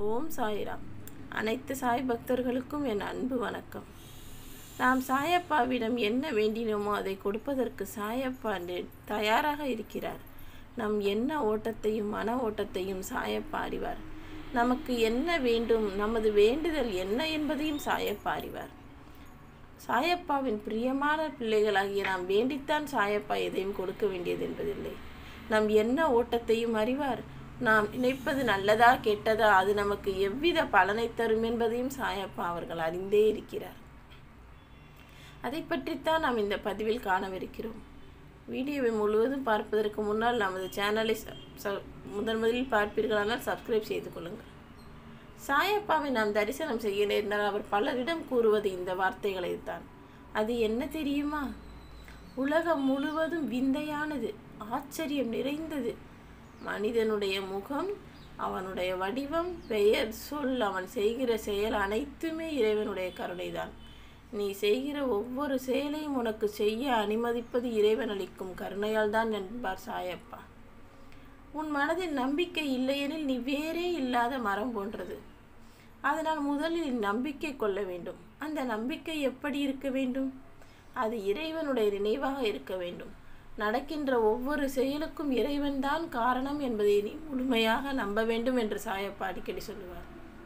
ஓம் சாய்ராம் அனைத்து சாய் பக்தர்களுக்கும் என் அன்பு வணக்கம் நாம் சாயப்பாவிடம் என்ன வேண்டினோமோ அதை கொடுப்பதற்கு சாயப்பா நெ- தயாராக இருக்கிறார் நம் என்ன ஓட்டத்தையும் மன ஓட்டத்தையும் சாயப்பா அறிவார் நமக்கு என்ன வேண்டும் நமது வேண்டுதல் என்ன என்பதையும் சாயப்பா அறிவார் சாயப்பாவின் பிரியமான பிள்ளைகளாகிய நாம் வேண்டித்தான் சாயப்பா எதையும் கொடுக்க வேண்டியது என்பதில்லை நம் என்ன ஓட்டத்தையும் அறிவார் நாம் நினைப்பது நல்லதா கெட்டதா அது நமக்கு எவ்வித பலனை தரும் என்பதையும் சாயப்பா அவர்கள் அறிந்தே இருக்கிறார் அதை பற்றித்தான் நாம் இந்த பதிவில் காணவிருக்கிறோம் வீடியோவை முழுவதும் பார்ப்பதற்கு முன்னால் நமது சேனலை ச- ச- முதன் முதலில் பார்ப்பீர்களானால் சப்ஸ்கிரைப் செய்து கொள்ளுங்கள் சாயப்பாவை நாம் தரிசனம் செய்ய நேர்ந்தால் அவர் பலரிடம் கூறுவது இந்த வார்த்தைகளை தான் அது என்ன தெரியுமா உலகம் முழுவதும் விந்தையானது ஆச்சரியம் நிறைந்தது மனிதனுடைய முகம் அவனுடைய வடிவம் பெயர் சொல் அவன் செய்கிற செயல் அனைத்துமே இறைவனுடைய கருணைதான் நீ செய்கிற ஒவ்வொரு செயலையும் உனக்கு செய்ய அனுமதிப்பது இறைவன் அளிக்கும் கருணையால் தான் என்பார் சாயப்பா உன் மனதில் நம்பிக்கை இல்லையெனில் நீ வேறே இல்லாத மரம் போன்றது அதனால் முதலில் நீ நம்பிக்கை கொள்ள வேண்டும் அந்த நம்பிக்கை எப்படி இருக்க வேண்டும் அது இறைவனுடைய நினைவாக இருக்க வேண்டும் நடக்கின்ற ஒவ்வொரு செயலுக்கும் இறைவன்தான் காரணம் என்பதை நீ முழுமையாக நம்ப வேண்டும் என்று சாயப்பா அடிக்கடி சொல்லுவார்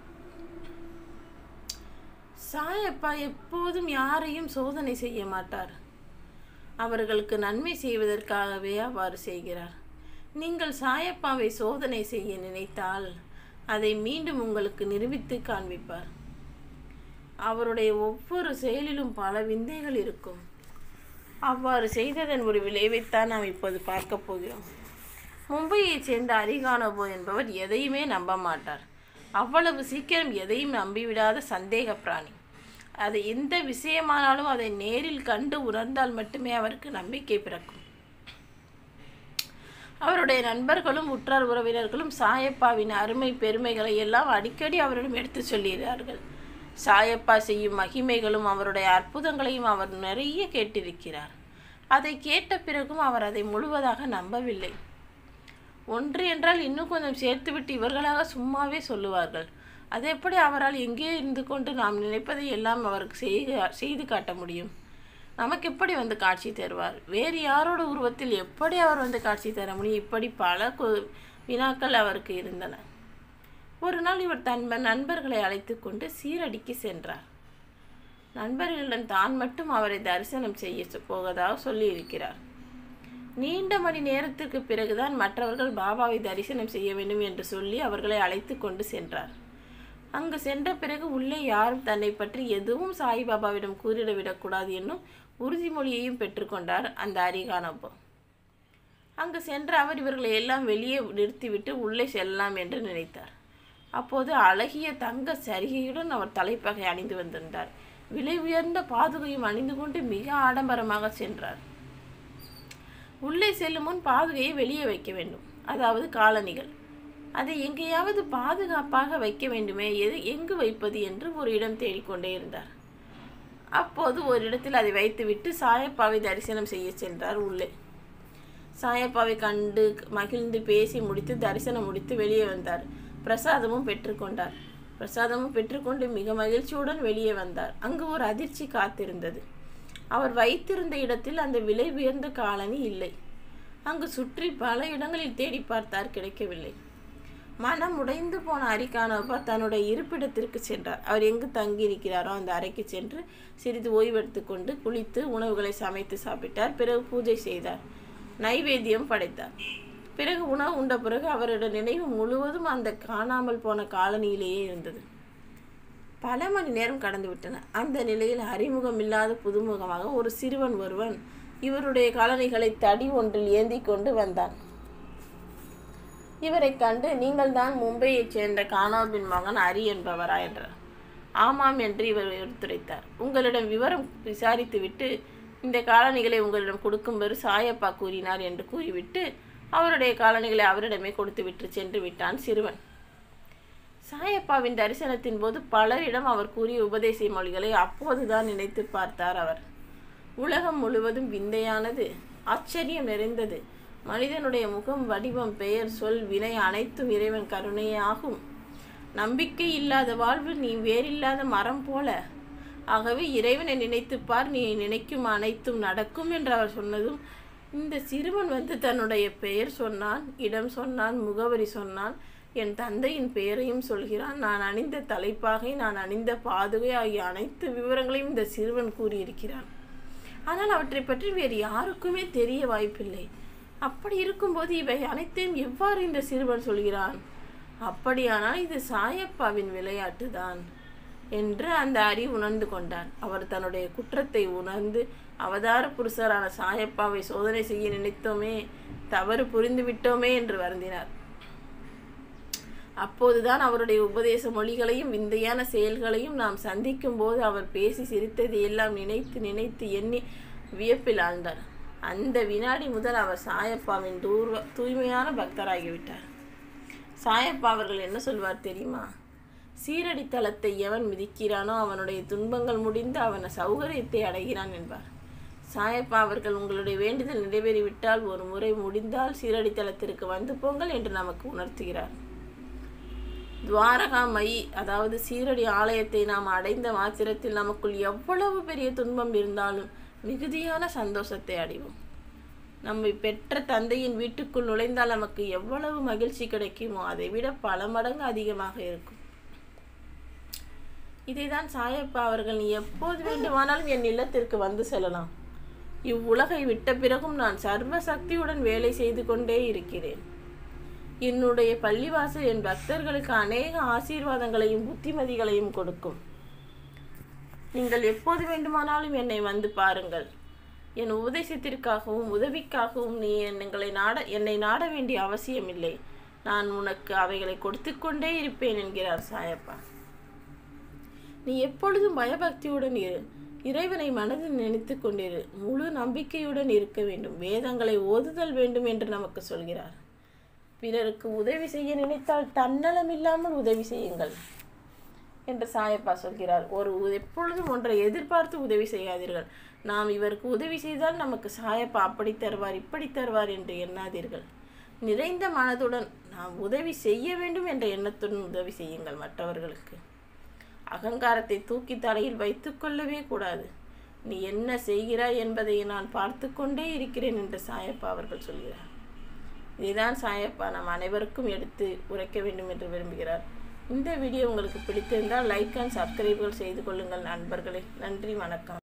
சாயப்பா எப்போதும் யாரையும் சோதனை செய்ய மாட்டார் அவர்களுக்கு நன்மை செய்வதற்காகவே அவ்வாறு செய்கிறார் நீங்கள் சாயப்பாவை சோதனை செய்ய நினைத்தால் அதை மீண்டும் உங்களுக்கு நிரூபித்து காண்பிப்பார் அவருடைய ஒவ்வொரு செயலிலும் பல விந்தைகள் இருக்கும் அவ்வாறு செய்ததன் ஒரு விளைவைத்தான் நாம் இப்போது பார்க்க போகிறோம் மும்பையைச் சேர்ந்த அரிகானோபோ என்பவர் எதையுமே நம்ப மாட்டார் அவ்வளவு சீக்கிரம் எதையும் நம்பிவிடாத சந்தேக பிராணி அது எந்த விஷயமானாலும் அதை நேரில் கண்டு உணர்ந்தால் மட்டுமே அவருக்கு நம்பிக்கை பிறக்கும் அவருடைய நண்பர்களும் உற்றார் உறவினர்களும் சாயப்பாவின் அருமை பெருமைகளை எல்லாம் அடிக்கடி அவரிடம் எடுத்து சொல்லுகிறார்கள் சாயப்பா செய்யும் மகிமைகளும் அவருடைய அற்புதங்களையும் அவர் நிறைய கேட்டிருக்கிறார் அதை கேட்ட பிறகும் அவர் அதை முழுவதாக நம்பவில்லை ஒன்று என்றால் இன்னும் கொஞ்சம் சேர்த்துவிட்டு இவர்களாக சும்மாவே சொல்லுவார்கள் அது எப்படி அவரால் எங்கே இருந்து கொண்டு நாம் நினைப்பதை எல்லாம் அவருக்கு செய்க செய்து காட்ட முடியும் நமக்கு எப்படி வந்து காட்சி தருவார் வேறு யாரோட உருவத்தில் எப்படி அவர் வந்து காட்சி தர முடியும் இப்படி பல கு- வினாக்கள் அவருக்கு இருந்தன ஒரு நாள் இவர் தன் நண்பர்களை அழைத்து கொண்டு சீரடிக்கு சென்றார் நண்பர்களிடம் தான் மட்டும் அவரை தரிசனம் செய்ய சொ- போவதாக சொல்லியிருக்கிறார் நீண்ட மணி நேரத்திற்கு பிறகுதான் மற்றவர்கள் பாபாவை தரிசனம் செய்ய வேண்டும் என்று சொல்லி அவர்களை அழைத்து கொண்டு சென்றார் அங்கு சென்ற பிறகு உள்ளே யாரும் தன்னை பற்றி எதுவும் சாய்பாபாவிடம் கூறிட விடக்கூடாது என்னும் உறுதிமொழியையும் பெற்றுக்கொண்டார் அந்த அரிகானப்போ அங்கு சென்ற அவர் இவர்களை எல்லாம் வெளியே நிறுத்திவிட்டு உள்ளே செல்லலாம் என்று நினைத்தார் அப்போது அழகிய தங்க சரிகையுடன் அவர் தலைப்பகை அணிந்து வந்திருந்தார் விலை உயர்ந்த பாதுகையும் அணிந்து கொண்டு மிக ஆடம்பரமாக சென்றார் உள்ளே செல்லும் முன் பாதுகையை வெளியே வைக்க வேண்டும் அதாவது காலணிகள் அதை எங்கேயாவது பாதுகாப்பாக வைக்க வேண்டுமே எது எங்கு வைப்பது என்று ஒரு இடம் தேடிக்கொண்டே இருந்தார் அப்போது ஒரு இடத்தில் அதை வைத்துவிட்டு சாயப்பாவை தரிசனம் செய்ய சென்றார் உள்ளே சாயப்பாவை கண்டு மகிழ்ந்து பேசி முடித்து தரிசனம் முடித்து வெளியே வந்தார் பிரசாதமும் பெற்றுக்கொண்டார் பிரசாதமும் பெற்றுக்கொண்டு மிக மகிழ்ச்சியுடன் வெளியே வந்தார் அங்கு ஒரு அதிர்ச்சி காத்திருந்தது அவர் வைத்திருந்த இடத்தில் அந்த விலை உயர்ந்த காலணி இல்லை அங்கு சுற்றி பல இடங்களில் தேடி பார்த்தார் கிடைக்கவில்லை மனம் உடைந்து போன அரிக்கானப்பா தன்னுடைய இருப்பிடத்திற்கு சென்றார் அவர் எங்கு தங்கியிருக்கிறாரோ அந்த அறைக்கு சென்று சிறிது ஓய்வெடுத்துக் கொண்டு குளித்து உணவுகளை சமைத்து சாப்பிட்டார் பிறகு பூஜை செய்தார் நைவேத்தியம் படைத்தார் பிறகு உணவு உண்ட பிறகு அவருடைய நினைவு முழுவதும் அந்த காணாமல் போன காலனியிலேயே இருந்தது பல மணி நேரம் கடந்து விட்டன அந்த நிலையில் அறிமுகம் இல்லாத புதுமுகமாக ஒரு சிறுவன் ஒருவன் இவருடைய காலணிகளை தடி ஒன்றில் ஏந்தி கொண்டு வந்தான் இவரை கண்டு நீங்கள் தான் மும்பையைச் சேர்ந்த கானோபின் மகன் ஹரி என்பவரா என்றார் ஆமாம் என்று இவர் எடுத்துரைத்தார் உங்களிடம் விவரம் விசாரித்துவிட்டு இந்த காலணிகளை உங்களிடம் கொடுக்கும்படி சாயப்பா கூறினார் என்று கூறிவிட்டு அவருடைய காலணிகளை அவரிடமே கொடுத்துவிட்டு சென்று விட்டான் சிறுவன் சாயப்பாவின் தரிசனத்தின் போது பலரிடம் அவர் கூறிய உபதேச மொழிகளை அப்போதுதான் நினைத்து பார்த்தார் அவர் உலகம் முழுவதும் விந்தையானது ஆச்சரியம் நிறைந்தது மனிதனுடைய முகம் வடிவம் பெயர் சொல் வினை அனைத்தும் இறைவன் கருணையே ஆகும் நம்பிக்கை இல்லாத வாழ்வு நீ வேறில்லாத மரம் போல ஆகவே இறைவனை நினைத்துப் பார் நீ நினைக்கும் அனைத்தும் நடக்கும் என்று அவர் சொன்னதும் இந்த சிறுவன் வந்து தன்னுடைய பெயர் சொன்னான் இடம் சொன்னான் முகவரி சொன்னான் என் தந்தையின் பெயரையும் சொல்கிறான் நான் அணிந்த தலைப்பாகை நான் அணிந்த பாதுகை ஆகிய அனைத்து விவரங்களையும் இந்த சிறுவன் கூறியிருக்கிறான் ஆனால் அவற்றை பற்றி வேறு யாருக்குமே தெரிய வாய்ப்பில்லை அப்படி இருக்கும்போது இவை அனைத்தையும் எவ்வாறு இந்த சிறுவன் சொல்கிறான் அப்படியானால் இது சாயப்பாவின் விளையாட்டு தான் என்று அந்த அரி உணர்ந்து கொண்டார் அவர் தன்னுடைய குற்றத்தை உணர்ந்து அவதார புருஷரான சாயப்பாவை சோதனை செய்ய நினைத்தோமே தவறு புரிந்து விட்டோமே என்று வருந்தினார் அப்போதுதான் அவருடைய உபதேச மொழிகளையும் விந்தையான செயல்களையும் நாம் சந்திக்கும் போது அவர் பேசி சிரித்ததை எல்லாம் நினைத்து நினைத்து எண்ணி வியப்பில் ஆழ்ந்தார் அந்த வினாடி முதல் அவர் சாயப்பாவின் தூர்வ தூய்மையான பக்தராகிவிட்டார் சாயப்பா அவர்கள் என்ன சொல்வார் தெரியுமா சீரடி தலத்தை எவன் மிதிக்கிறானோ அவனுடைய துன்பங்கள் முடிந்து அவன் சௌகரியத்தை அடைகிறான் என்பார் சாயப்பா அவர்கள் உங்களுடைய வேண்டுதல் நிறைவேறிவிட்டால் ஒரு முறை முடிந்தால் சீரடி தலத்திற்கு வந்து போங்கள் என்று நமக்கு உணர்த்துகிறார் துவாரகா மை அதாவது சீரடி ஆலயத்தை நாம் அடைந்த மாத்திரத்தில் நமக்குள் எவ்வளவு பெரிய துன்பம் இருந்தாலும் மிகுதியான சந்தோஷத்தை அடைவோம் நம்மை பெற்ற தந்தையின் வீட்டுக்குள் நுழைந்தால் நமக்கு எவ்வளவு மகிழ்ச்சி கிடைக்குமோ அதை விட பல மடங்கு அதிகமாக இருக்கும் இதைதான் சாயப்பா அவர்கள் நீ எப்போது வேண்டுமானாலும் என் இல்லத்திற்கு வந்து செல்லலாம் இவ்வுலகை விட்ட பிறகும் நான் சர்வ சக்தியுடன் வேலை செய்து கொண்டே இருக்கிறேன் என்னுடைய பள்ளிவாசல் என் பக்தர்களுக்கு அநேக ஆசீர்வாதங்களையும் புத்திமதிகளையும் கொடுக்கும் நீங்கள் எப்போது வேண்டுமானாலும் என்னை வந்து பாருங்கள் என் உபதேசத்திற்காகவும் உதவிக்காகவும் நீ எங்களை நாட என்னை நாட வேண்டிய அவசியமில்லை நான் உனக்கு அவைகளை கொடுத்து கொண்டே இருப்பேன் என்கிறார் சாயப்பா நீ எப்பொழுதும் பயபக்தியுடன் இரு இறைவனை மனதில் நினைத்து கொண்டிரு முழு நம்பிக்கையுடன் இருக்க வேண்டும் வேதங்களை ஓதுதல் வேண்டும் என்று நமக்கு சொல்கிறார் பிறருக்கு உதவி செய்ய நினைத்தால் தன்னலம் இல்லாமல் உதவி செய்யுங்கள் என்று சாயப்பா சொல்கிறார் ஒரு எப்பொழுதும் ஒன்றை எதிர்பார்த்து உதவி செய்யாதீர்கள் நாம் இவருக்கு உதவி செய்தால் நமக்கு சாயப்பா அப்படி தருவார் இப்படி தருவார் என்று எண்ணாதீர்கள் நிறைந்த மனதுடன் நாம் உதவி செய்ய வேண்டும் என்ற எண்ணத்துடன் உதவி செய்யுங்கள் மற்றவர்களுக்கு அகங்காரத்தை தூக்கி தலையில் வைத்துக்கொள்ளவே கூடாது நீ என்ன செய்கிறாய் என்பதை நான் பார்த்து கொண்டே இருக்கிறேன் என்று சாயப்பா அவர்கள் சொல்கிறார் இதைதான் சாயப்பா நாம் அனைவருக்கும் எடுத்து உரைக்க வேண்டும் என்று விரும்புகிறார் இந்த வீடியோ உங்களுக்கு பிடித்திருந்தால் லைக் அண்ட் சப்ஸ்கிரைபுகள் செய்து கொள்ளுங்கள் நண்பர்களே நன்றி வணக்கம்